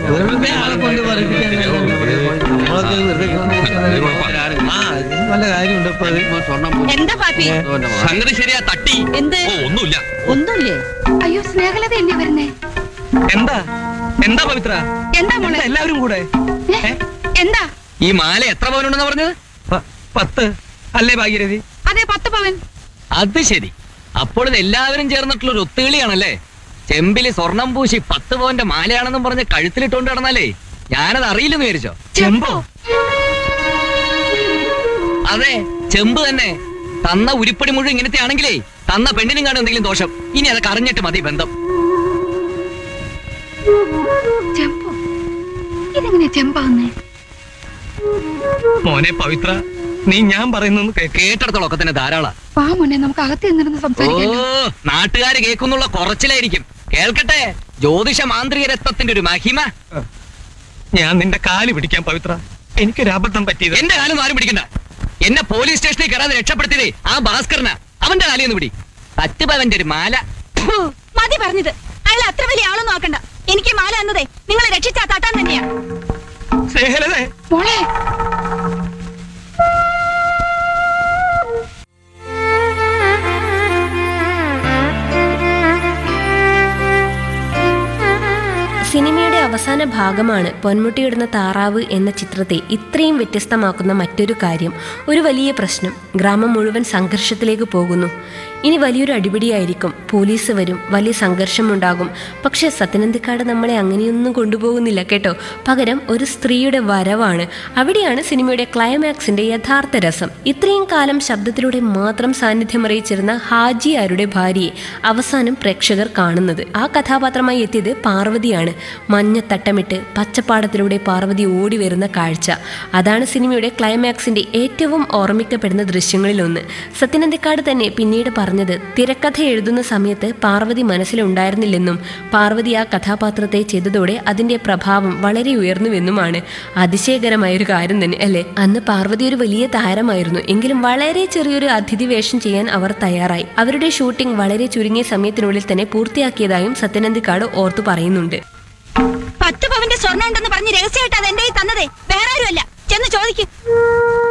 വെറുതെ ആളെ കൊണ്ട് പറയിപ്പിക്കാൻ നമ്മളൊക്കെ വെറുതെ ആ ഇത് നല്ല കാര്യമുണ്ട് ഇപ്പൊ അത്. എന്താ പാപ്പി സംഗതി ശരിയാ തട്ടി എന്ത് ഓ ഒന്നുമില്ല ഒന്നുമില്ലേ അയ്യോ സ്നേഹലത എന്നെ വരുന്നേ എന്താ എന്താ പവിത്ര എന്താ മോളെ എല്ലാവരും കൂടെ ഏ? എന്താ ഈ മാല എത്ര പവനുണ്ടെന്ന് പറഞ്ഞത് പ- പത്ത് അല്ലേ ഭാഗ്യരഥി അതെ പത്ത് പവൻ അത് ശരി അപ്പോൾ ഇത് എല്ലാവരും ചേർന്നിട്ടുള്ള ഒരു ഒത്തുകളിയാണല്ലേ ചെമ്പില് സ്വർണം പൂശി പത്ത് പവന്റെ മാലയാണെന്നും പറഞ്ഞ് കഴുത്തിലിട്ടോണ്ട് കിടന്നാലേ ഞാനത് അറിയില്ലെന്ന് വിചാരിച്ചോ ചെമ്പോ അതെ ചെമ്പ് തന്നെ തന്ന ഉരുപ്പടി മുഴുവൻ ഇങ്ങനത്തെ ആണെങ്കിലേ തന്ന പെണ്ണിനും കാണും എന്തെങ്കിലും ദോഷം ഇനി അതൊക്കെ അറിഞ്ഞിട്ട് മതി ബന്ധം ചെമ്പോ ഇതെങ്ങനെയാ ചെമ്പാന്നേ മോനെ പവിത്ര നീ ഞാൻ പറയുന്നു കേക്ക് കേട്ടിടത്തോളം ഒക്കെ തന്നെ ധാരാള വാ മോനെ നമുക്ക് അകത്ത് നിന്നിരുന്ന് ഓ സംസാരിക്കാം നാട്ടുകാര് കേൾക്കുന്നുള്ള കുറച്ചിലായിരിക്കും കേൾക്കട്ടെ ജ്യോതിഷ മാന്ത്രിക രത്നത്തിന്റെ ഒരു മഹിമ ഞാൻ നിന്റെ കാല് പിടിക്കാൻ പവിത്ര എനിക്കൊരു അബദ്ധം പറ്റിയത് എന്റെ കാലം ആരും പിടിക്കണ്ട എന്നെ പോലീസ് സ്റ്റേഷനിൽ കയറാതെ രക്ഷപ്പെടുത്തിയതേ ആ ഭാസ്കരനാ അവന്റെ കാലിയൊന്ന് പിടി പറ്റുപവന്റെ ഒരു മാല ഫു. മതി പറഞ്ഞത് അയാൾ അത്ര വലിയ ആളൊന്നും ആക്കണ്ട എനിക്ക് മാല എന്നതേ നിങ്ങളെ രക്ഷിച്ചാ താട്ടാൻ തന്നെയാ സ്നേഹലതേ മോളെ സിനിമയുടെ അവസാന ഭാഗമാണ് പൊന്മുട്ടിയിടുന്ന താറാവ് എന്ന ചിത്രത്തെ ഇത്രയും വ്യത്യസ്തമാക്കുന്ന മറ്റൊരു കാര്യം ഒരു വലിയ പ്രശ്നം ഗ്രാമം മുഴുവൻ സംഘർഷത്തിലേക്ക് പോകുന്നു ഇനി വലിയൊരു അടിപിടിയായിരിക്കും പോലീസ് വരും വലിയ സംഘർഷമുണ്ടാകും പക്ഷേ സത്യനന്ദിക്കാട് നമ്മളെ അങ്ങനെയൊന്നും കൊണ്ടുപോകുന്നില്ല കേട്ടോ പകരം ഒരു സ്ത്രീയുടെ വരവാണ് അവിടെയാണ് സിനിമയുടെ ക്ലൈമാക്സിന്റെ യഥാർത്ഥ രസം ഇത്രയും കാലം ശബ്ദത്തിലൂടെ മാത്രം സാന്നിധ്യം അറിയിച്ചിരുന്ന ഹാജിയാരുടെ ഭാര്യയെ അവസാനം പ്രേക്ഷകർ കാണുന്നത് ആ കഥാപാത്രമായി എത്തിയത് പാർവതിയാണ് മഞ്ഞ തട്ടമിട്ട് പച്ചപ്പാടത്തിലൂടെ പാർവതി ഓടി വരുന്ന കാഴ്ച അതാണ് സിനിമയുടെ ക്ലൈമാക്സിന്റെ ഏറ്റവും ഓർമ്മിക്കപ്പെടുന്ന ദൃശ്യങ്ങളിലൊന്ന് സത്യനന്ദിക്കാട് തന്നെ പിന്നീട് പറഞ്ഞത് തിരക്കഥ എഴുതുന്ന സമയത്ത് പാർവതി മനസ്സിലുണ്ടായിരുന്നില്ലെന്നും പാർവതി ആ കഥാപാത്രത്തെ ചെയ്തതോടെ അതിന്റെ പ്രഭാവം വളരെ ഉയർന്നുവെന്നുമാണ് അതിശയകരമായ ഒരു കാര്യം തന്നെ അല്ലേ അന്ന് പാർവതി ഒരു വലിയ താരമായിരുന്നു എങ്കിലും വളരെ ചെറിയൊരു അതിഥി വേഷം ചെയ്യാൻ അവർ തയ്യാറായി അവരുടെ ഷൂട്ടിംഗ് വളരെ ചുരുങ്ങിയ സമയത്തിനുള്ളിൽ തന്നെ പൂർത്തിയാക്കിയതായും സത്യനന്ദിക്കാട് ഓർത്തു പറയുന്നുണ്ട് പത്ത് പവന്റെ സ്വർണ്ണം ഉണ്ടെന്ന് പറഞ്ഞ് രഹസ്യമായിട്ട് അത് എന്റെ കയ്യിൽ തന്നതേ വേറെ ആരുമല്ല ചെന്ന് ചോദിക്കും